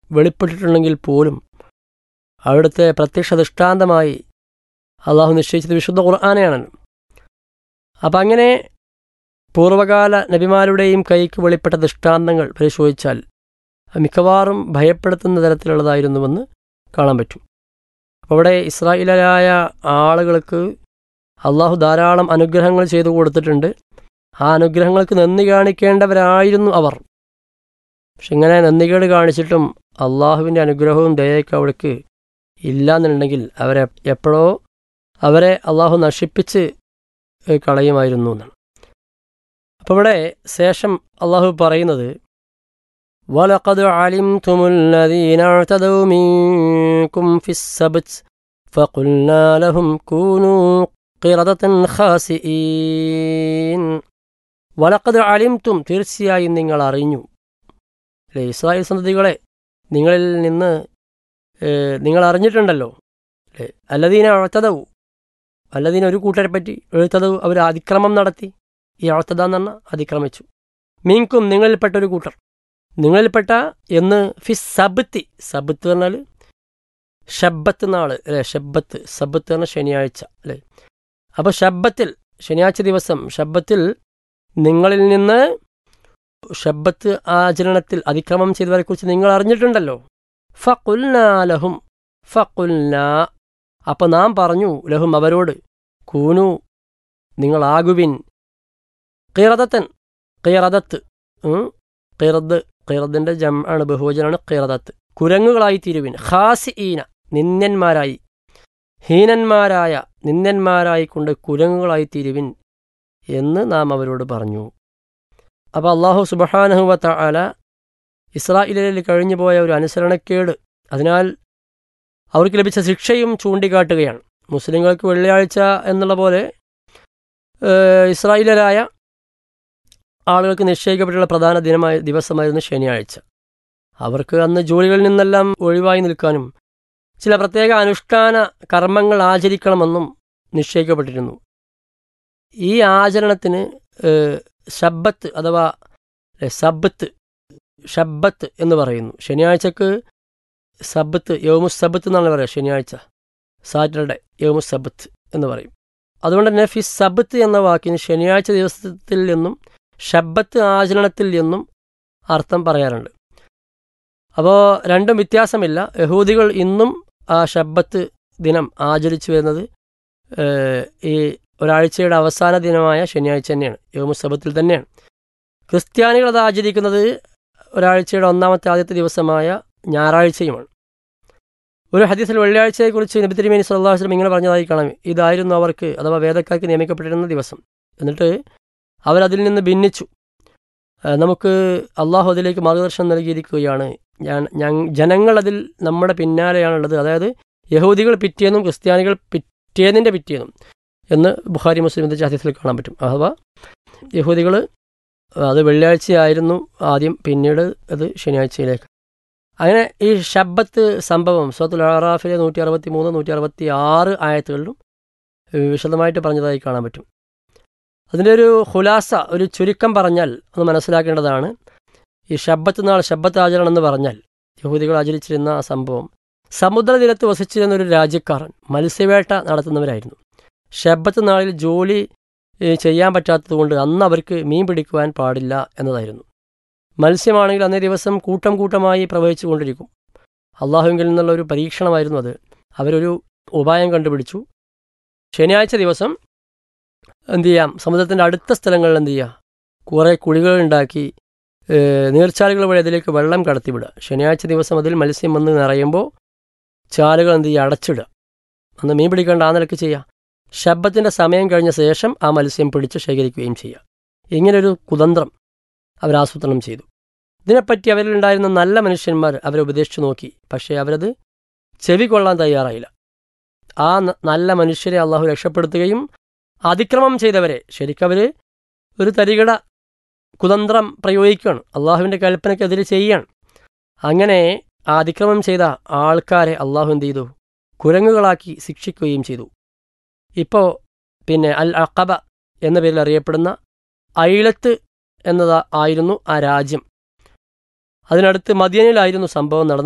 വെളിപ്പെട്ടിട്ടുണ്ടെങ്കിൽ പോലും അവിടുത്തെ പ്രത്യക്ഷ ദൃഷ്ടാന്തമായി അള്ളാഹു നിശ്ചയിച്ചത് വിശുദ്ധ ഖുർആാനെയാണ് അപ്പം അങ്ങനെ പൂർവകാല നബിമാരുടെയും കൈക്ക് വെളിപ്പെട്ട ദൃഷ്ടാന്തങ്ങൾ പരിശോധിച്ചാൽ മിക്കവാറും ഭയപ്പെടുത്തുന്ന തരത്തിലുള്ളതായിരുന്നുവെന്ന് കാണാൻ പറ്റും അപ്പോൾ അവിടെ ഇസ്രായേലായ ആളുകൾക്ക് അള്ളാഹു ധാരാളം അനുഗ്രഹങ്ങൾ ചെയ്തു കൊടുത്തിട്ടുണ്ട് ആ അനുഗ്രഹങ്ങൾക്ക് നന്ദി കാണിക്കേണ്ടവരായിരുന്നു അവർ പക്ഷെ ഇങ്ങനെ നന്ദികേട് കാണിച്ചിട്ടും അള്ളാഹുവിൻ്റെ അനുഗ്രഹവും ദയൊക്കെ അവിടേക്ക് ഇല്ലാന്നുണ്ടെങ്കിൽ അവരെ എപ്പോഴോ അവരെ അള്ളാഹു നശിപ്പിച്ച് കളയുമായിരുന്നു എന്നാണ് അപ്പോൾ ഇവിടെ ശേഷം അള്ളാഹു പറയുന്നത് ولقد علمتم الذين اعتدوا منكم في السبت فقلنا لهم كونوا قردة خاسئين വലക്കത് അലിംതും തീർച്ചയായും നിങ്ങൾ അറിഞ്ഞു അല്ലേ ഇസ്രായേൽ സന്തതികളെ നിങ്ങളിൽ നിന്ന് നിങ്ങൾ അറിഞ്ഞിട്ടുണ്ടല്ലോ അല്ലേ അല്ലദീന അഴത്തതവു അല്ലദീന ഒരു കൂട്ടരെ പറ്റി എഴുത്തതവു അവർ അതിക്രമം നടത്തി ഈ അഴത്തത എന്ന് പറഞ്ഞാൽ അതിക്രമിച്ചു മീൻകും നിങ്ങളിൽപ്പെട്ട ഒരു കൂട്ടർ നിങ്ങളിൽപ്പെട്ട എന്ന് ഫി സബത്ത് സബത്ത് പറഞ്ഞാൽ ഷബ്ബത്ത് നാള് അല്ലേ ഷബ്ബത്ത് സബത്ത് പറഞ്ഞാൽ ശനിയാഴ്ച അല്ലേ അപ്പോൾ ഷബ്ബത്തിൽ ശനിയാഴ്ച ദിവസം ഷബ്ബത്തിൽ നിങ്ങളിൽ നിന്ന് ഷബ്ബത്ത് ആചരണത്തിൽ അതിക്രമം ചെയ്തവരെക്കുറിച്ച് നിങ്ങൾ അറിഞ്ഞിട്ടുണ്ടല്ലോ ഫക്കുൽനാലഹും ഫക്കുൽന അപ്പം നാം പറഞ്ഞു ലഹും അവരോട് കൂനു നിങ്ങളാകുവിൻ കീറതത്തൻ കീറതത്ത് കീറദ് കീറദിൻ്റെ ജം ആണ് ബഹുവചനാണ് കീറതത്ത് കുരങ്ങുകളായി തീരുവിൻ ഖാസി ഈന നിന്യന്മാരായി ഹീനന്മാരായ നിന്യന്മാരായി കൊണ്ട് കുരങ്ങുകളായി തീരുവിൻ എന്ന് നാം അവരോട് പറഞ്ഞു അപ്പോൾ അള്ളാഹു സുബഹാനഹുവത്ത അല ഇസ്രായേലിൽ കഴിഞ്ഞു പോയ ഒരു അനുസരണക്കേട് അതിനാൽ അവർക്ക് ലഭിച്ച ശിക്ഷയും ചൂണ്ടിക്കാട്ടുകയാണ് മുസ്ലിങ്ങൾക്ക് വെള്ളിയാഴ്ച എന്നുള്ള പോലെ ഇസ്രായേലരായ ആളുകൾക്ക് നിശ്ചയിക്കപ്പെട്ടുള്ള പ്രധാന ദിനമായ ദിവസമായിരുന്നു ശനിയാഴ്ച അവർക്ക് അന്ന് ജോലികളിൽ നിന്നെല്ലാം ഒഴിവായി നിൽക്കാനും ചില പ്രത്യേക അനുഷ്ഠാന കർമ്മങ്ങൾ ആചരിക്കണമെന്നും നിശ്ചയിക്കപ്പെട്ടിരുന്നു ഈ ആചരണത്തിന് ഷബ്ബത്ത് അഥവാ സബത്ത് ഷബ്ബത്ത് എന്ന് പറയുന്നു ശനിയാഴ്ചക്ക് സബത്ത് യോമുസ് സബത്ത് എന്നാണ് പറയുക ശനിയാഴ്ച സാറ്റർഡേ യോമുസ് സബത്ത് എന്ന് പറയും അതുകൊണ്ട് തന്നെ ഫി സബത്ത് എന്ന വാക്കിന് ശനിയാഴ്ച ദിവസത്തിൽ നിന്നും ഷബ്ബത്ത് ആചരണത്തിൽ നിന്നും അർത്ഥം പറയാറുണ്ട് അപ്പോൾ രണ്ടും വ്യത്യാസമില്ല യഹൂദികൾ ഇന്നും ആ ഷബ്ബത്ത് ദിനം ആചരിച്ചു വരുന്നത് ഈ ഒരാഴ്ചയുടെ അവസാന ദിനമായ ശനിയാഴ്ച തന്നെയാണ് യോമുസബത്തിൽ തന്നെയാണ് ക്രിസ്ത്യാനികൾ അത് ആചരിക്കുന്നത് ഒരാഴ്ചയുടെ ഒന്നാമത്തെ ആദ്യത്തെ ദിവസമായ ഞായറാഴ്ചയുമാണ് ഒരു ഹദീസിൽ വെള്ളിയാഴ്ചയെക്കുറിച്ച് നബി തിരുമേനി സല്ലാഹു വസ്ലം ഇങ്ങനെ പറഞ്ഞതായി കാണാം ഇതായിരുന്നു അവർക്ക് അഥവാ വേദക്കാർക്ക് നിയമിക്കപ്പെട്ടിരുന്ന ദിവസം എന്നിട്ട് അവരതിൽ നിന്ന് ഭിന്നിച്ചു നമുക്ക് അള്ളാഹു അതിലേക്ക് മാർഗദർശനം നൽകിയിരിക്കുകയാണ് ഞാൻ ജനങ്ങൾ അതിൽ നമ്മുടെ പിന്നാലെയാണുള്ളത് അതായത് യഹൂദികൾ പിറ്റേന്നും ക്രിസ്ത്യാനികൾ പിറ്റേന്നിൻ്റെ പിറ്റേന്നും എന്ന് ബുഖാരി മുസ്ലിമിൻ്റെ ഹദീസിൽ കാണാൻ പറ്റും അഥവാ യഹൂദികൾ അത് വെള്ളിയാഴ്ചയായിരുന്നു ആദ്യം പിന്നീട് അത് ശനിയാഴ്ചയിലേക്ക് അങ്ങനെ ഈ ഷബ്ബത്ത് സംഭവം സോത്തുൽ അറാഫിലെ നൂറ്റി അറുപത്തി മൂന്ന് നൂറ്റി അറുപത്തി ആറ് ആയത്തുകളിലും വിശദമായിട്ട് പറഞ്ഞതായി കാണാൻ പറ്റും അതിൻ്റെ ഒരു ഹുലാസ ഒരു ചുരുക്കം പറഞ്ഞാൽ ഒന്ന് മനസ്സിലാക്കേണ്ടതാണ് ഈ ഷബ്ബത്ത് നാൾ ഷബ്ബത്ത് ആചരണം എന്ന് പറഞ്ഞാൽ യഹൂദികൾ ആചരിച്ചിരുന്ന ആ സംഭവം സമുദ്രതീരത്ത് വസിച്ചിരുന്ന ഒരു രാജ്യക്കാരൻ മത്സ്യവേട്ട നടത്തുന്നവരായിരുന്നു ഷബ്ബത്ത് നാളിൽ ജോലി ചെയ്യാൻ പറ്റാത്തതുകൊണ്ട് അന്ന് അവർക്ക് മീൻ പിടിക്കുവാൻ പാടില്ല എന്നതായിരുന്നു മത്സ്യമാണെങ്കിൽ അന്നേ ദിവസം കൂട്ടം കൂട്ടമായി പ്രവഹിച്ചു കൊണ്ടിരിക്കും അള്ളാഹുവിൽ നിന്നുള്ള ഒരു പരീക്ഷണമായിരുന്നു അത് അവരൊരു ഉപായം കണ്ടുപിടിച്ചു ശനിയാഴ്ച ദിവസം എന്തു ചെയ്യാം സമുദ്രത്തിൻ്റെ അടുത്ത സ്ഥലങ്ങളിൽ എന്തു ചെയ്യുക കുറേ കുഴികൾ ഉണ്ടാക്കി നീർച്ചാലുകൾ വഴി അതിലേക്ക് വെള്ളം കടത്തിവിടുക ശനിയാഴ്ച ദിവസം അതിൽ മത്സ്യം വന്ന് നിറയുമ്പോൾ ചാലുകൾ എന്ത് ചെയ്യുക അടച്ചിടുക അന്ന് മീൻ പിടിക്കേണ്ട ആ നിലക്ക് ചെയ്യുക ശബ്ദത്തിൻ്റെ സമയം കഴിഞ്ഞ ശേഷം ആ മത്സ്യം പിടിച്ച് ശേഖരിക്കുകയും ചെയ്യുക ഇങ്ങനൊരു കുതന്ത്രം അവരാസൂത്രണം ചെയ്തു ഇതിനെപ്പറ്റി അവരിലുണ്ടായിരുന്ന നല്ല മനുഷ്യന്മാർ അവരെ ഉപദേശിച്ചു നോക്കി പക്ഷേ അവരത് ചെവി കൊള്ളാൻ തയ്യാറായില്ല ആ നല്ല മനുഷ്യരെ അള്ളാഹു രക്ഷപ്പെടുത്തുകയും അതിക്രമം ചെയ്തവരെ ശരിക്കവർ ഒരു തരികട കുതന്ത്രം പ്രയോഗിക്കുകയാണ് അള്ളാഹുവിൻ്റെ കൽപ്പനയ്ക്കെതിരെ ചെയ്യുകയാണ് അങ്ങനെ ആ അതിക്രമം ചെയ്ത ആൾക്കാരെ അള്ളാഹു എന്ത് ചെയ്തു കുരങ്ങുകളാക്കി ശിക്ഷിക്കുകയും ചെയ്തു ഇപ്പോൾ പിന്നെ അൽ അഖബ എന്ന പേരിൽ അറിയപ്പെടുന്ന ഐലത്ത് എന്നതാ ആയിരുന്നു ആ രാജ്യം അതിനടുത്ത് മദിയനിലായിരുന്നു സംഭവം നടന്നത്